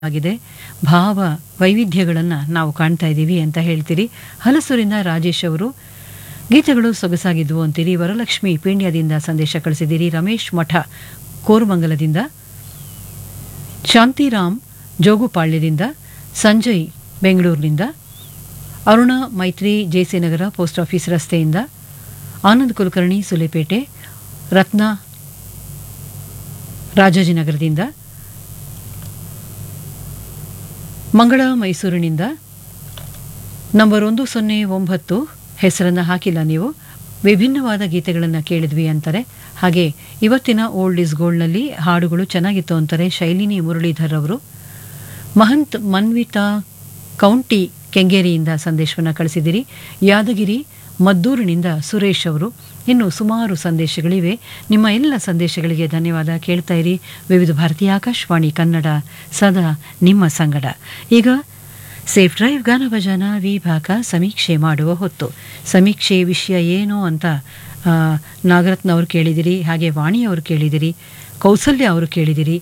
ಆಗಿದೆ ಭಾವ ವೈವಿಧ್ಯಗಳನ್ನು ನಾವು ಕಾಣ್ತಾ ಇದ್ದೀವಿ ಅಂತ ಹೇಳ್ತೀರಿ ಹಲಸೂರಿನ ರಾಜೇಶ್ ಅವರು ಗೀತೆಗಳು ಸೊಗಸಾಗಿದ್ವು ಅಂತೀರಿ ವರಲಕ್ಷ್ಮಿ ಪೀಣ್ಯದಿಂದ ಸಂದೇಶ ಕಳಿಸಿದ್ದೀರಿ ರಮೇಶ್ ಮಠ ಕೋರಮಂಗಲದಿಂದ ಶಾಂತಿರಾಮ್ ಜೋಗುಪಾಳ್ಯದಿಂದ ಸಂಜಯ್ ಬೆಂಗಳೂರಿನಿಂದ ಅರುಣ ಮೈತ್ರಿ ಜೆಸಿ ನಗರ ಪೋಸ್ಟ್ ಆಫೀಸ್ ರಸ್ತೆಯಿಂದ ಆನಂದ್ ಕುಲಕರ್ಣಿ ಸುಲೇಪೇಟೆ ರತ್ನ ರಾಜಾಜಿನಗರದಿಂದ ಮಂಗಳ ಮೈಸೂರಿನಿಂದ ನಂಬರ್ ಒಂದು ಸೊನ್ನೆ ಒಂಬತ್ತು ಹೆಸರನ್ನು ಹಾಕಿಲ್ಲ ನೀವು ವಿಭಿನ್ನವಾದ ಗೀತೆಗಳನ್ನು ಕೇಳಿದ್ವಿ ಅಂತಾರೆ ಹಾಗೆ ಇವತ್ತಿನ ಓಲ್ಡ್ ಇಸ್ ಗೋಲ್ಡ್ನಲ್ಲಿ ಹಾಡುಗಳು ಚೆನ್ನಾಗಿತ್ತು ಅಂತಾರೆ ಶೈಲಿನಿ ಮುರಳೀಧರ್ ಅವರು ಮಹಂತ್ ಮನ್ವಿತಾ ಕೌಂಟಿ ಕೆಂಗೇರಿಯಿಂದ ಸಂದೇಶವನ್ನು ಕಳಿಸಿದಿರಿ ಯಾದಗಿರಿ ಮದ್ದೂರಿನಿಂದ ಸುರೇಶ್ ಅವರು ಇನ್ನು ಸುಮಾರು ಸಂದೇಶಗಳಿವೆ ನಿಮ್ಮ ಎಲ್ಲ ಸಂದೇಶಗಳಿಗೆ ಧನ್ಯವಾದ ಕೇಳ್ತಾ ಇರಿ ವಿವಿಧ ಭಾರತೀಯ ಆಕಾಶವಾಣಿ ಕನ್ನಡ ಸದಾ ನಿಮ್ಮ ಸಂಗಡ ಈಗ ಸೇಫ್ ಡ್ರೈವ್ ಗಾನ ಭಜನ ವಿಭಾಗ ಸಮೀಕ್ಷೆ ಮಾಡುವ ಹೊತ್ತು ಸಮೀಕ್ಷೆ ವಿಷಯ ಏನು ಅಂತ ಆ, ನಾಗರತ್ನ ಅವರು ಕೇಳಿದಿರಿ ಹಾಗೆ ವಾಣಿ ಅವರು ಕೇಳಿದಿರಿ ಕೌಸಲ್ಯ ಅವರು ಕೇಳಿದಿರಿ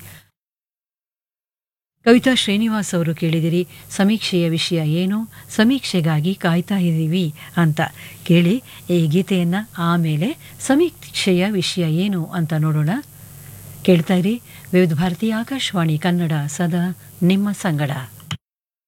ಕವಿತಾ ಶ್ರೀನಿವಾಸ್ ಅವರು ಕೇಳಿದಿರಿ ಸಮೀಕ್ಷೆಯ ವಿಷಯ ಏನು ಸಮೀಕ್ಷೆಗಾಗಿ ಕಾಯ್ತಾ ಇದ್ದೀವಿ ಅಂತ ಕೇಳಿ ಈ ಗೀತೆಯನ್ನು ಆಮೇಲೆ ಸಮೀಕ್ಷೆಯ ವಿಷಯ ಏನು ಅಂತ ನೋಡೋಣ ಕೇಳ್ತಾ ಇರಿ ವಿವಿಧ ಭಾರತೀಯ ಆಕಾಶವಾಣಿ ಕನ್ನಡ ಸದಾ ನಿಮ್ಮ ಸಂಗಡ